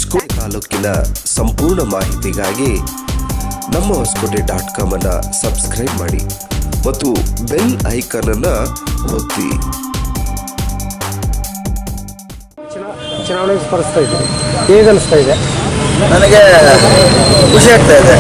ಹೊಸಕೋಟೆ ತಾಲೂಕಿನ ಸಂಪೂರ್ಣ ಮಾಹಿತಿಗಾಗಿ ನಮ್ಮ ಹೊಸಕೋಟೆ ಡಾಟ್ ಕಾಮ್ ಅನ್ನ ಸಬ್ಸ್ಕ್ರೈಬ್ ಮಾಡಿ ಮತ್ತು ಬೆಲ್ ಐಕಾನ್ ಅನ್ನ ಒತ್ತಿ ಚುನಾ- ಚುನಾವಣೆ ಸ್ಪರ್ಧಿಸ್ತಾ ಇದ್ದೀರಿ ಹೇಗೆ ಅನಿಸ್ತಾ ಇದೆ ನನಗೆ ಖುಷಿ ಆಗ್ತಾ ಇದೆ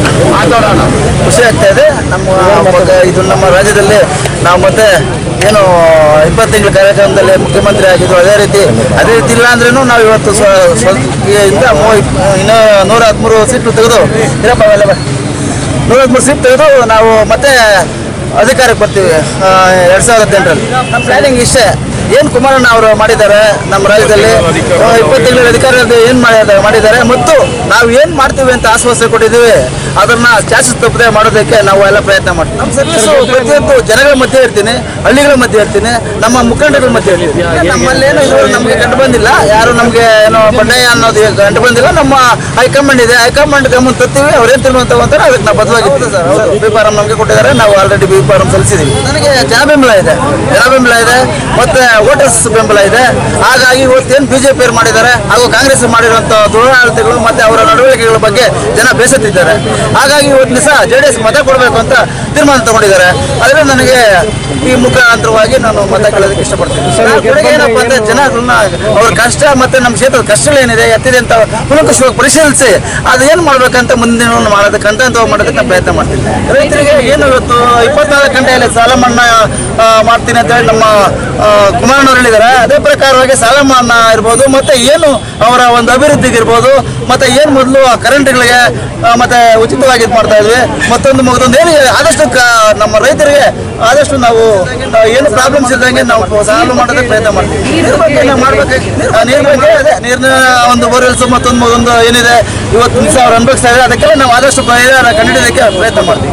ಖುಷಿ ಆಗ್ತಾ ಇದೆ ನಮ್ಮ ಮತ್ತೆ ಇದು ನಮ್ಮ ರಾಜ್ಯದಲ್ಲಿ ನಾವು ಮತ್ತೆ ಏನು ಇಪ್ಪತ್ತು ತಿಂಗಳ ಕಾರ್ಯಕ್ರಮದಲ್ಲಿ ಮುಖ್ಯಮಂತ್ರಿ ಆಗಿದ್ದು ಅದೇ ರೀತಿ ಅದೇ ರೀತಿ ಇಲ್ಲ ಅಂದ್ರೂ ನಾವು ಇವತ್ತು ಸ್ವ- ಸ್ವಲ್ಪ ಇಂದ ಮೂ- ಇನ್ನೂ ನೂರ ಹದಿಮೂರು ಸೀಟು ತೆಗೆದು ಇರಪ್ಪ ಅವೆಲ್ಲ ಬಾ. ನೂರ ಹದಿಮೂರು ಸೀಟ್ ತೆಗೆದು ನಾವು ಮತ್ತೆ ಅಧಿಕಾರಕ್ಕೆ ಬರ್ತೀವಿ ಎರಡು ಸಾವಿರದ ಹದಿನೆಂಟರಲ್ಲಿ ನಮ್ಮ ಪ್ಲಾನಿಂಗ್ ಇಷ್ಟೇ ಏನು ಕುಮಾರಣ್ಣ ಅವರು ಮಾಡಿದ್ದಾರೆ ನಮ್ಮ ರಾಜ್ಯದಲ್ಲಿ ಇಪ್ಪತ್ತು ತಿಂಗಳ ಅಧಿಕಾರದಲ್ಲಿ ಏನು ಮಾಡಿದ್ದಾರೆ ಮಾಡಿದ್ದಾರೆ ಮತ್ತು ನಾವು ಏನು ಮಾಡ್ತೀವಿ ಅಂತ ಆಶ್ವಾಸನೆ ಕೊಟ್ಟಿದ್ದೀವಿ ಅದನ್ನ ಚಾಚು ತಪ್ಪದೆ ಮಾಡೋದಕ್ಕೆ ನಾವು ಎಲ್ಲ ಪ್ರಯತ್ನ ಮಾಡ್ತೀವಿ ನಮ್ಮ ಸರ್ವಿಸು ಪ್ರತಿಯೊಂದು ಜನಗಳ ಮಧ್ಯೆ ಇರ್ತೀನಿ ಹಳ್ಳಿಗಳ ಮಧ್ಯೆ ಇರ್ತೀನಿ ನಮ್ಮ ಮುಖಂಡಗಳ ಮಧ್ಯೆ ಇರ್ತೀನಿ ನಮ್ಮಲ್ಲಿ ಏನು ಇದು ನಮಗೆ ಕಂಡು ಬಂದಿಲ್ಲ ಯಾರು ನಮಗೆ ಏನೋ ಬಂಡಾಯ ಅನ್ನೋದು ಈಗ ಕಂಡು ಬಂದಿಲ್ಲ ನಮ್ಮ ಹೈಕಮಾಂಡ್ ಇದೆ ಹೈಕಮಾಂಡ್ ಗಮನ ತರ್ತೀವಿ ಅವ್ರೇನು ತಿಳುವಂತ ಅಂತಾರೆ ಅದಕ್ಕೆ ನಾವು ಬದ್ಧವಾಗಿದ್ದೀವಿ ಸರ್ ಬಿ ಫಾರಂ ನಮಗೆ ಕೊಟ್ಟಿದ್ದಾರೆ ನಾವು ಆಲ್ರೆಡಿ ಬಿ ಫಾರಂ ಸಲ್ಲಿಸಿದ್ದೀವಿ ನನಗೆ ಜನ ಬೆಂಬಲ ಇದೆ ಜನ ಬೆಂಬಲ ಇದೆ ಮತ್ತೆ ವೋಟರ್ಸ್ ಬೆಂಬಲ ಇದೆ ಹಾಗಾಗಿ ಇವತ್ತೇನು ಬಿಜೆಪಿ ಅವರು ಮಾಡಿದ್ದಾರೆ ಹಾಗೂ ಕಾಂಗ್ರೆಸ್ ಮಾಡಿರುವಂತಹ ದುರಾಡಳಿತಗಳು ಮತ್ತೆ ಅವರ ನಡವಳಿಕೆಗಳ ಬಗ್ಗೆ ಜನ ಬೇಸತ್ತಿದ್ದಾರೆ ಹಾಗಾಗಿ ಇವತ್ತು ದಿವಸ ಜೆ ಡಿ ಎಸ್ ಮತ ಕೊಡಬೇಕು ಅಂತ ತೀರ್ಮಾನ ತಗೊಂಡಿದ್ದಾರೆ ಅದರಿಂದ ನನಗೆ ಈ ಮುಖಾಂತರವಾಗಿ ನಾನು ಮತ ಕೇಳೋದಕ್ಕೆ ಇಷ್ಟಪಡ್ತೀನಿ ನನ್ನ ಕೊಡುಗೆ ಏನಪ್ಪ ಅಂದ್ರೆ ಜನಗಳನ್ನ ಅವ್ರ ಕಷ್ಟ ಮತ್ತೆ ನಮ್ಮ ಕ್ಷೇತ್ರದ ಕಷ್ಟಗಳೇನಿದೆ ಎತ್ತಿದೆ ಅಂತ ಕುಲಂಕುಷವಾಗಿ ಪರಿಶೀಲಿಸಿ ಅದು ಏನು ಮಾಡ್ಬೇಕಂತ ಮುಂದಿನ ಮಾಡೋದಕ್ಕೆ ಅಂತ ಅಂತ ಮಾಡೋದಕ್ಕೆ ನಾನು ಪ್ರಯತ್ನ ಮಾಡ್ತೀನಿ ರೈತರಿಗೆ ಏನು ಇವತ್ತು ಇಪ್ಪತ್ನಾಲ್ಕು ಗಂಟೆಯಲ್ಲಿ ಸಾಲ ಮನ್ನಾ ಆ, ಮಾಡ್ತೀನಿ ಅಂತ ಹೇಳಿ ನಮ್ಮ ಆ, ಕುಮಾರಣ್ಣವ್ರು ಹೇಳಿದ್ದಾರೆ ಅದೇ ಪ್ರಕಾರವಾಗಿ ಸಾಲ ಮನ್ನಾ ಇರ್ಬೋದು ಮತ್ತೆ ಏನು ಅವರ ಒಂದು ಅಭಿವೃದ್ಧಿಗೆ ಇರ್ಬೋದು ಮತ್ತೆ ಏನು ಮೊದಲು ಕರೆಂಟ್ಗಳಿಗೆ ಮತ್ತೆ ಉಚಿತವಾಗಿ ಇದು ಮಾಡ್ತಾ ಇದ್ವಿ ಮತ್ತೊಂದು ಮತ್ತೊಂದು ಏನು ಆದಷ್ಟು ಕ- ನಮ್ಮ ರೈತರಿಗೆ ಆದಷ್ಟು ನಾವು ಆ, ಏನು ಪ್ರಾಬ್ಲಮ್ಸ್ ಇದ್ದಂಗೆ ನಾವು ಸಾಲ್ವ್ ಮಾಡೋದಕ್ಕೆ ಪ್ರಯತ್ನ ಮಾಡ್ತೀವಿ ನೀರಿನ ಬಗ್ಗೆ ನಾವು ಮಾಡ್ಬೇಕಾಗಿ ನೀರಿನ ಬಗ್ಗೆ ಅದೇ ನೀರಿನ ಒಂದು ಬೋರ್ವೆಲ್ಸ್ ಮತ್ತೊಂದು ಒಂದು ಏನಿದೆ ಇವತ್ತು ದಿವಸ ಅವ್ರು ಅನುಭವಿಸ್ತಾ ಇದ್ದಾರೆ ಅದಕ್ಕೆಲ್ಲ ನಾವು ಆದಷ್ಟು ಪರಿಹಾರ ಕಂಡುಹಿಡಿಯೋದಕ್ಕೆ ಪ್ರಯತ್ನ ಮಾಡ್ತೀವಿ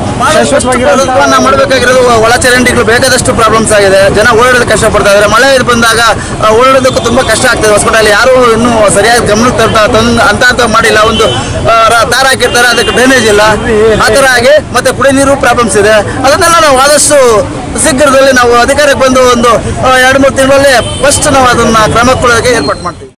ನಾವು ಮಾಡಬೇಕಾಗಿರೋದು ಒಳಚರಂಡಿಗಳು ಬೇಕಾದಷ್ಟು ಪ್ರಾಬ್ಲಮ್ಸ್ ಆಗಿದೆ ಜನ ಓಡಾಡೋದಕ್ಕೆ ಕಷ್ಟಪಡ್ತಾ ಇದ್ದಾರೆ ಮಳೆ ಇದು ಬಂದಾಗ ಆ, ಓಡಾಡೋದಕ್ಕೂ ತುಂಬಾ ಕಷ್ಟ ಆಗ್ತದೆ ಹೊಸಕೋಟೆಯಲ್ಲಿ ಯಾರು ಇನ್ನೂ ಸರಿಯಾಗಿ ಗಮನಕ್ಕೆ ತರ್ತಾ ತಂದು ಅಂತ ಅಂತ ಮಾಡಿಲ್ಲ ಒಂದು ಆ, ರ- ತಾರ ಹಾಕಿರ್ತಾರೆ ಅದಕ್ಕೆ ಡ್ರೈನೇಜ್ ಇಲ್ಲ ಆ ಥರ ಆಗಿ ಮತ್ತೆ ಕುಡಿ ನೀರು ಪ್ರಾಬ್ಲಮ್ಸ್ ಇದೆ ಅದನ್ನೆಲ್ಲ ನಾವು ಆದಷ್ಟು ಶೀಘ್ರದಲ್ಲಿ ನಾವು ಅಧಿಕಾರಕ್ಕೆ ಬಂದು ಒಂದು ಆ, ಎರಡು ಮೂರು ತಿಂಗಳಲ್ಲಿ ಫಸ್ಟ್ ನಾವು ಅದನ್ನ ಕ್ರಮ ಕೊಡೋದಕ್ಕೆ ಏರ್ಪಾಟ್ ಮಾಡ್ತೀವಿ